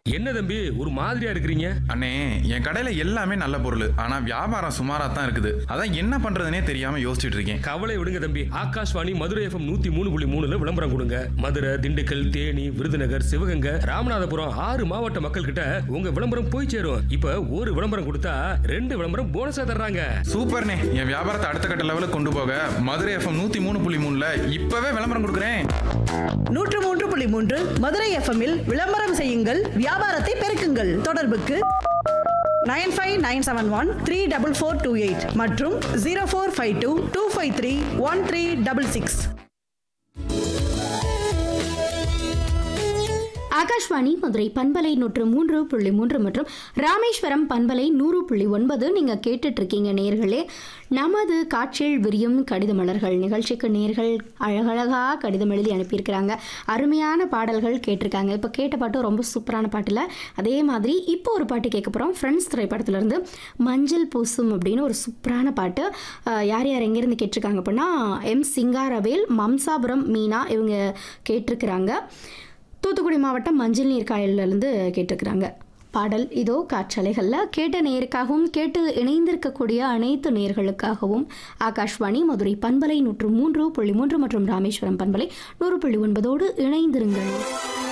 என்ன தம்பி ஒரு மாதிரியா இருக்கிறீங்க அண்ணே என் கடையில எல்லாமே நல்ல பொருள் ஆனா வியாபாரம் சுமாரா தான் இருக்குது அதான் என்ன பண்றதுனே தெரியாம யோசிச்சுட்டு இருக்கேன் கவலை விடுங்க தம்பி ஆகாஷ்வாணி மதுரை எஃப்எம் நூத்தி மூணு புள்ளி மூணுல விளம்பரம் கொடுங்க மதுரை திண்டுக்கல் தேனி விருதுநகர் சிவகங்கை ராமநாதபுரம் ஆறு மாவட்ட மக்கள் கிட்ட உங்க விளம்பரம் போய் சேரும் இப்ப ஒரு விளம்பரம் கொடுத்தா ரெண்டு விளம்பரம் போனஸா தர்றாங்க சூப்பர்ண்ணே என் வியாபாரத்தை அடுத்த கட்ட லெவலுக்கு கொண்டு போக மதுரை எஃப்எம் நூத்தி மூணு புள்ளி மூணுல இப்பவே விளம்பரம் கொடுக்குறேன் நூற்று மூன்று புள்ளி மூன்று மதுரை எஃப்எம்மில் விளம்பரம் செய்யுங்கள் வியாபாரத்தை பெருக்குங்கள் தொடர்புக்கு nine five nine seven one three double four two eight மற்றும் zero four five two two five three one three double six Akashvani Madurai பண்பலை நூற்று மூன்று புள்ளி மூன்று மற்றும் ராமேஸ்வரம் பண்பலை நூறு புள்ளி ஒன்பது நீங்கள் கேட்டுட்டு இருக்கீங்க நேர்களே நமது காற்றில் விரியும் கடித மலர்கள் நிகழ்ச்சிக்கு நேர்கள் அழகழகா கடிதம் எழுதி அனுப்பியிருக்கிறாங்க அருமையான பாடல்கள் கேட்டிருக்காங்க இப்போ கேட்ட பாட்டு ரொம்ப சூப்பரான பாட்டில் அதே மாதிரி இப்போ ஒரு பாட்டு கேட்க போகிறோம் ஃப்ரெண்ட்ஸ் திரைப்படத்திலிருந்து மஞ்சள் பூசும் அப்படின்னு ஒரு சூப்பரான பாட்டு அஹ், யார் யார் எங்கேருந்து கேட்டிருக்காங்க அப்படின்னா எம் சிங்காரவேல் மம்சாபுரம் மீனா இவங்க கேட்டிருக்கிறாங்க தூத்துக்குடி மாவட்டம் மஞ்சள் நீர் காயலிருந்து கேட்டிருக்கிறாங்க பாடல் இதோ காற்றலைகளில் கேட்ட நேருக்காகவும் கேட்டு இணைந்திருக்கக்கூடிய அனைத்து நேர்களுக்காகவும் ஆகாஷ்வாணி மதுரை பண்பலை நூற்று மூன்று புள்ளி மூன்று மற்றும் ராமேஸ்வரம் பண்பலை நூறு புள்ளி ஒன்பதோடு இணைந்திருங்கள்